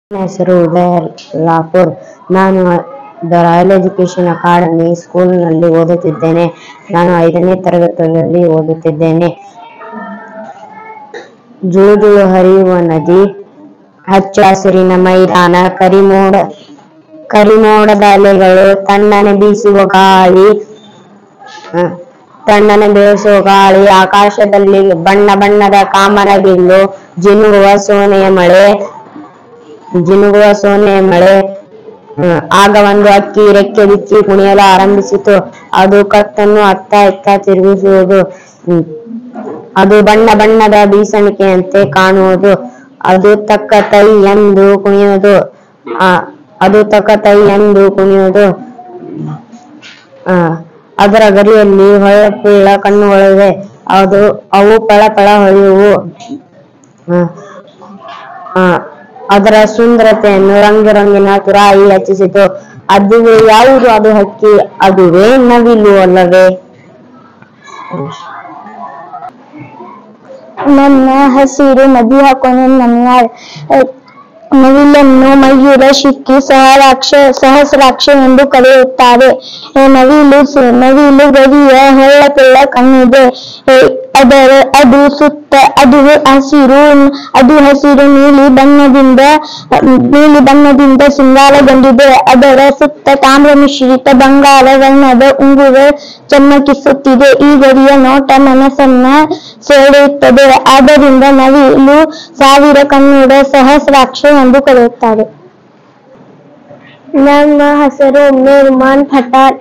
ನನ್ನ ಹೆಸರು ಉದಯ ಲಾಪುರ್ ನಾನು ದ ರಾಯಲ್ ಎಜುಕೇಶನ್ ಅಕಾಡೆಮಿ ಸ್ಕೂಲ್ನಲ್ಲಿ ಓದುತ್ತಿದ್ದೇನೆ ನಾನು ಐದನೇ ತರಗತಿಯಲ್ಲಿ ಓದುತ್ತಿದ್ದೇನೆ ಜುಳು ಜುಳು ಹರಿಯುವ ನದಿ ಹಚ್ಚ ಹಸಿರಿನ ಮೈದಾನ ಕರಿಮೋಡ ಕರಿಮೋಡದ ಅಲೆಗಳು ತಣ್ಣನೆ ಬೀಸುವ ಗಾಳಿ ಹ, ತಣ್ಣನೆ ಬೀಸುವ ಗಾಳಿ ಆಕಾಶದಲ್ಲಿ ಬಣ್ಣ ಬಣ್ಣದ ಕಾಮನಬಿಲ್ಲು ಜಿನುಗುವ ಸೋನೆಯ ಮಳೆ ಜಿನುಗುವ ಸೋನೆಯ ಮಳೆ ಹ್ಮ್, ಆಗ ಒಂದು ಅಕ್ಕಿ ರೆಕ್ಕೆ ಬಿಚ್ಚಿ ಕುಣಿಯಲು ಆರಂಭಿಸಿತು ಅದು ಕತ್ತನ್ನು ಅತ್ತ ಇತ್ತ ತಿರುಗಿಸುವುದು ಹ್ಮ್. ಅದು ಬಣ್ಣ ಬಣ್ಣದ ಬೀಸಣಿಕೆಯಂತೆ ಕಾಣುವುದು ಅದು ತಕ್ಕ ತೈ ಎಂದು ಕುಣಿಯುವುದು ಆ, ಅದು ತಕ್ಕ ತೈ ಎಂದು ಕುಣಿಯುವುದು ಆ, ಅದರ ಗರಿಯಲ್ಲಿ ಹೊಳಪುಳ್ಳ ಕಣ್ಣುಗಳಿವೆ ಅದು ಅವು ಪಳ ಪಳ ಹೊಳೆಯುವು ಆ, ಆ, ಅದರ ಸುಂದರತೆಯನ್ನು ರಂಗು ರಂಗಿನ ತುರಾಯಿ ಹೆಚ್ಚಿಸಿತು ಅದುವೇ ಯಾವುದು ಅದು ಹಕ್ಕಿ ಅದುವೇ ನವಿಲು ಅಲ್ಲವೇ ನನ್ನ ಹಸಿರು ನದಿ ಹಾಕೊಂಡು ನನ್ನ ನವಿಲನ್ನು ಮಯೂರ ಶಿಕ್ಕಿ ಸಹರಾಕ್ಷ ಸಹಸ್ರಾಕ್ಷ ಎಂದು ಕರೆಯುತ್ತಾರೆ ಏ ನವಿಲು ಸು- ನವಿಲು ಗರಿಯ ಹೊಳ್ಳಪುಳ್ಳ ಕಣ್ಣಿದೆ ಏ ಅದರ ಅದು ಸುತ್ತ ಅದು ಹಸಿರು ಅದು ಹಸಿರು ನೀಲಿ ಬಣ್ಣದಿಂದ ನೀಲಿ ಬಣ್ಣದಿಂದ ಶೃಂಗಾರಗೊಂಡಿದೆ ಅದರ ಸುತ್ತ ತಾಮ್ರ ಮಿಶ್ರಿತ ಬಂಗಾರ ಬಣ್ಣದ ಉಂಗುರ ಚಮಕಿಸುತ್ತಿದೆ ಈ ಗರಿಯ ನೋಟ ಮನಸ್ಸನ್ನ ಸೆಳೆಯುತ್ತದೆ ಆದ್ದರಿಂದ ನವಿಲು ಸಾವಿರ ಕಣ್ಣುಡ ಸಹಸ್ರಾಕ್ಷ ಎಂದು ಕರೆಯುತ್ತಾರೆ ನನ್ನ ಹೆಸರು ಮಿರ್ಮಾನ್ ಪಠಾಣ್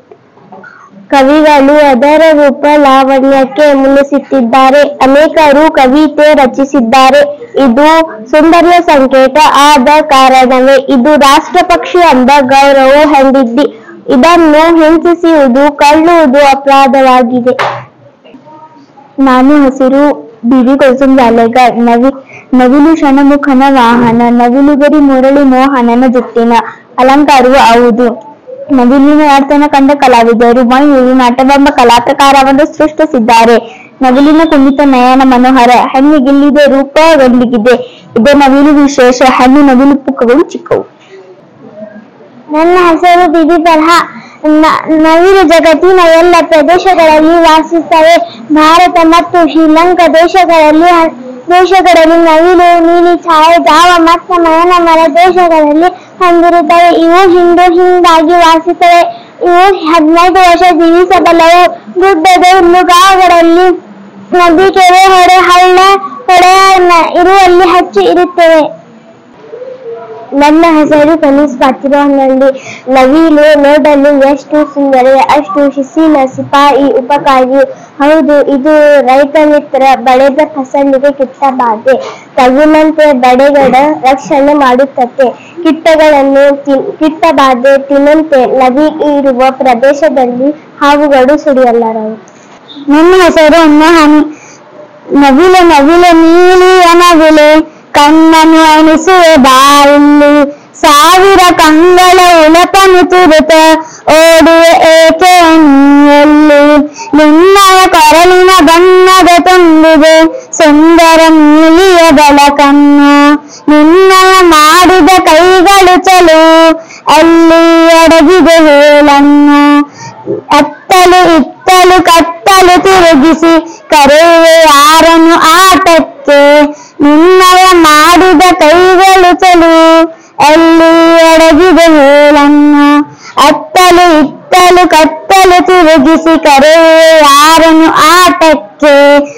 ಕವಿಗಳು ಅದರ ರೂಪ ಲಾವಣ್ಯಕ್ಕೆ ಮುನ್ನಿಸುತ್ತಿದ್ದಾರೆ ಅನೇಕರು ಕವಿತೆ ರಚಿಸಿದ್ದಾರೆ ಇದು ಸುಂದರಿಯ ಸಂಕೇತ ಆದ ಕಾರಣವೇ ಇದು ರಾಷ್ಟ್ರ ಪಕ್ಷಿ ಎಂಬ ಗೌರವ ಹೊಂದಿದ್ದಿ ಇದನ್ನು ಹಿಂಸಿಸುವುದು ಕಳ್ಳುವುದು ಅಪರಾಧವಾಗಿದೆ ನಾನು ಹಸಿರು ಬಿವಿ ಕುಸುಮ್ ಜಾಲೆಗರ್ ನವಿ ನವಿಲು ಷಣಮುಖನ ವಾಹನ ನವಿಲುಗರಿ ಮುರಳಿ ಮೋಹನನ ಜುಟ್ಟಿನ ಅಲಂಕಾರವು ಹೌದು ನವಿಲಿನ ನರ್ತನ ಕಂಡ ಕಲಾವಿದರು ಮಯೂರು ನಾಟವೆಂಬ ಕಲಾ ಪ್ರಕಾರವನ್ನು ಸೃಷ್ಟಿಸಿದ್ದಾರೆ ನವಿಲಿನ ಕುಣಿತ ನಯನ ಮನೋಹರ ಹೆಣ್ಣಿಗಿಲ್ಲಿದೆ ರೂಪ ಗಂಡಿಗಿದೆ ಇದೇ ನವಿಲು ವಿಶೇಷ ಹೆಣ್ಣು ನವಿಲು ಪುಕ್ಕಗಳು ಚಿಕ್ಕವು ನನ್ನ ಹೆಸರು ಬಿಬಿ ಬರ್ಹ ನ- ನವಿಲು ಜಗತ್ತಿನ ಎಲ್ಲ ಪ್ರದೇಶಗಳಲ್ಲಿ ವಾಸಿಸುತ್ತವೆ ಭಾರತ ಮತ್ತು ಶ್ರೀಲಂಕಾ ದೇಶಗಳಲ್ಲಿ ದೇಶಗಳಲ್ಲಿ ನವಿಲು ನೀಲಿ ಛಾಯೆ ಜಾವ ಮತ್ತು ಮಯನಮರ ದೇಶಗಳಲ್ಲಿ ಹೊಂದಿರುತ್ತವೆ ಇವು ಹಿಂಡು ಹಿಂದಾಗಿ ವಾಸಿಸುತ್ತವೆ ಇವು ಹದಿನೈದು ವರ್ಷ ಜೀವಿಸಬಲ್ಲವು ಗುಡ್ಡದ ಹುಲ್ಲುಗಾವಗಳಲ್ಲಿ ನದಿ ಕೆರೆ ಹೊಳೆ ಹಳ್ಳ ಹೊಳೆ ನ- ಇರುವಲ್ಲಿ ಹೆಚ್ಚು ಇರುತ್ತವೆ ನನ್ನ ಹೆಸರು ಕನೀಸ್ ಪಾತಿರೋಹನಹಳ್ಳಿ ನವಿಲು ನೋಡಲು ಎಷ್ಟು ಸುಂದರ ಅಷ್ಟು ಶಿಶಿಲ ಸಿಪಾಯಿ ಉಪಕಾರಿ ಹೌದು ಇದು ರೈತ ಮಿತ್ರ ಬೆಳೆದ ಫಸಲಿಗೆ ಕಿಟ್ಟಬಾರದೆ ತಗುನಂತೆ ಬಡೆಗಡ ರಕ್ಷಣೆ ಮಾಡುತ್ತದೆ ಕಿಟ್ಟಗಳನ್ನು ತಿ- ಕಿಟ್ಟಬಾರದೆ ತಿನ್ನಂತೆ ನದಿ ಇರುವ ಪ್ರದೇಶದಲ್ಲಿ ಹಾವುಗಳು ಸುಡಿಯಲ್ಲರವು ನನ್ನ ಹೆಸರು ಮೋಹನ್ ನವಿಲೆ ನವಿಲೆ ನೀಲಿಯ ನವಿಲೆ ಕಣ್ಣನ್ನು ಎಣಿಸುವೆ ಬಾಯಲ್ಲಿ ಸಾವಿರ ಕಂಗಳ ಉಲಪನು ತುರುತ ಓಡುವೆ ಏಕೆ ಎಲ್ಲಿ ನಿನ್ನಯ ಕೊರಳಿನ ಬಣ್ಣದ ತುಂಬಿದೆ ಸುಂದರ ನೀಲಿಯ ಬೆಳಕನ್ನು ನಿನ್ನಯ ಮಾಡಿದ ಕೈಗಳು ಚಲು ಅಲ್ಲಿ ಅಡಗಿದೆ ಹೇಳನ್ನು ಅತ್ತಲು ಇತ್ತಲು ಕತ್ತಲು ತಿರುಗಿಸಿ ಕರೆಯುವೆ ಯಾರನ್ನು ಆಟಕ್ಕೆ ನಿನ್ನಯ ಮಾಡಿದ ಕೈಗಳು ಚಲು ಎಲ್ಲಿ ಅಡಗಿದೆ ಹೇಳನ್ನು ಅತ್ತಲು ಇತ್ತಲು ಕತ್ತಲು ತಿರುಗಿಸಿ ಕರೆಯುವೆ ಯಾರನ್ನು ಆಟಕ್ಕೆ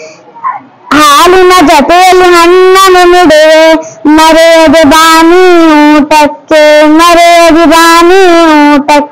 ಹಾಲಿನ ಜೊತೆಯಲ್ಲಿ ಹಣ್ಣನ್ನು ನೀಡುವೆ ಮರೆಯದೆ ಬಾನಿ ಊಟಕ್ಕೆ ಮರೆಯದೆ ಬಾನಿ ಊಟಕ್ಕೆ